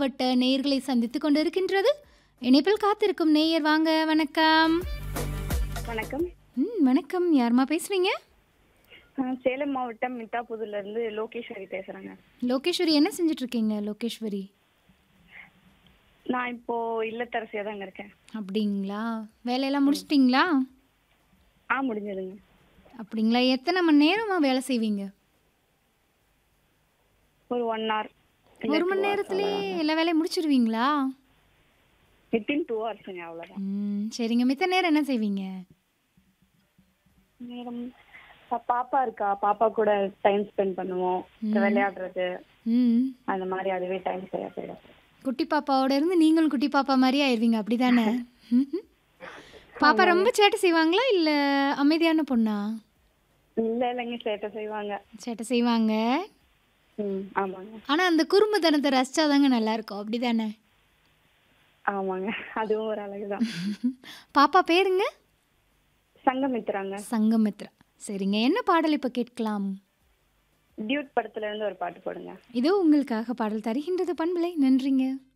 மாவட்ட நேயர்களை சந்தித்துக் கொண்டிருக்கின்றது இணைப்பில் காத்திருக்கும் நேயர் வாங்க வணக்கம் வணக்கம் ம் வணக்கம் யாரும்மா பேசுறீங்க நான் சேலம் மாவட்டம் மிட்டாபுதூர்ல இருந்து லோகேஸ்வரி பேசுறேங்க லோகேஸ்வரி என்ன செஞ்சுட்டு இருக்கீங்க லோகேஸ்வரி நான் இப்போ இல்லத்தரசியா தாங்க இருக்கேன் அப்படிங்களா வேலையெல்லாம் முடிச்சிட்டிங்களா ஆ முடிஞ்சதுங்க அப்படிங்களா எத்தனை மணி நேரமா வேலை செய்வீங்க ஒரு ஒன் ஹவர் ஒரு மணி நேரத்திலேயே எல்லா வேலையும் முடிச்சிருவீங்களா வித்தின் டூ ஹவர்ஸுங்க அவ்வளோதான் ம் சரிங்க மித்த நேரம் என்ன செய்வீங்க நேரம் பா- பாப்பா இருக்கா பாப்பா கூட டைம் ஸ்பெண்ட் பண்ணுவோம் விளையாடுறது ம் அந்த மாதிரி அதுவே டைம் சரியா போயிடும் குட்டி பாப்பாவோட இருந்து நீங்களும் குட்டி பாப்பா மாதிரி ஆயிருவீங்க அப்படிதானே ம்ஹும். பாப்பா ரொம்ப சேட்டை செய்வாங்களா இல்ல அமைதியான பொண்ணா இல்ல இல்லைங்க சேட்டை செய்வாங்க சேட்டை செய்வாங்க ம் ஆமாங்க ஆனா அந்த குறும்புத்தனத்தை ரசிச்சாதாங்க நல்லா இருக்கும் அப்படிதானே ஆமாங்க அதுவும் ஒரு அழகுதான் பாப்பா பேருங்க சங்கமித்ராங்க சங்கமித்ரா சரிங்க என்ன பாடல் இப்ப கேட்கலாம் டியூட் படத்துல இருந்து ஒரு பாட்டு போடுங்க இதோ உங்களுக்காக பாடல் தருகின்றது பண்பலை நன்றிங்க